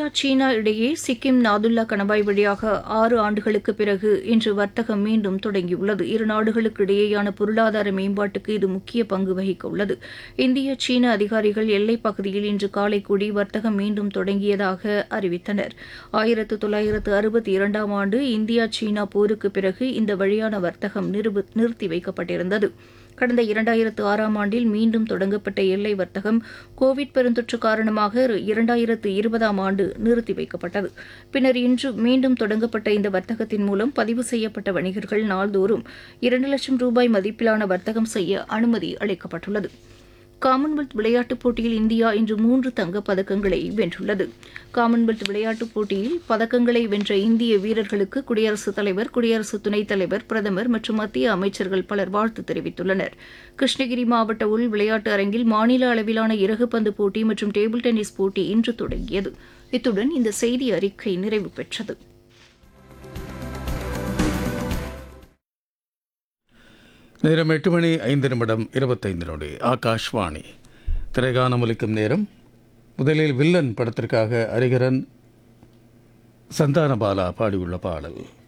சீனா இடையே சிக்கிம் நாதுல்லா கணவாய் வழியாக ஆறு ஆண்டுகளுக்கு பிறகு இன்று வர்த்தகம் மீண்டும் தொடங்கியுள்ளது இரு நாடுகளுக்கு இடையேயான பொருளாதார மேம்பாட்டுக்கு இது முக்கிய பங்கு வகிக்க உள்ளது இந்திய சீன அதிகாரிகள் எல்லைப் பகுதியில் இன்று காலை கூடி வர்த்தகம் மீண்டும் தொடங்கியதாக அறிவித்தனர் ஆயிரத்து தொள்ளாயிரத்து அறுபத்தி இரண்டாம் ஆண்டு இந்தியா சீனா போருக்கு பிறகு இந்த வழியான வர்த்தகம் நிறுவு- நிறுத்தி வைக்கப்பட்டிருந்தது கடந்த இரண்டாயிரத்து ஆறாம் ஆண்டில் மீண்டும் தொடங்கப்பட்ட எல்லை வர்த்தகம் கோவிட் பெருந்தொற்று காரணமாக இரண்டாயிரத்து இருபதாம் ஆண்டு நிறுத்தி வைக்கப்பட்டது பின்னர் இன்று மீண்டும் தொடங்கப்பட்ட இந்த வர்த்தகத்தின் மூலம் பதிவு செய்யப்பட்ட வணிகர்கள் நாள்தோறும் இரண்டு லட்சம் ரூபாய் மதிப்பிலான வர்த்தகம் செய்ய அனுமதி அளிக்கப்பட்டுள்ளது காமன்வெல்த் விளையாட்டுப் போட்டியில் இந்தியா இன்று மூன்று தங்கப் பதக்கங்களை வென்றுள்ளது காமன்வெல்த் விளையாட்டுப் போட்டியில் பதக்கங்களை வென்ற இந்திய வீரர்களுக்கு குடியரசுத் தலைவர் குடியரசு துணைத் தலைவர் பிரதமர் மற்றும் மத்திய அமைச்சர்கள் பலர் வாழ்த்து தெரிவித்துள்ளனர் கிருஷ்ணகிரி மாவட்ட உள் விளையாட்டு அரங்கில் மாநில அளவிலான இறகுப்பந்து போட்டி மற்றும் டேபிள் டென்னிஸ் போட்டி இன்று தொடங்கியது இத்துடன் இந்த செய்தி அறிக்கை நிறைவு பெற்றது நேரம் எட்டு மணி ஐந்து நிமிடம் இருபத்தைந்து நொடி ஆகாஷ்வாணி திரைகானம் ஒலிக்கும் நேரம் முதலில் வில்லன் படத்திற்காக ஹரிகரன் சந்தானபாலா பாடியுள்ள பாடல்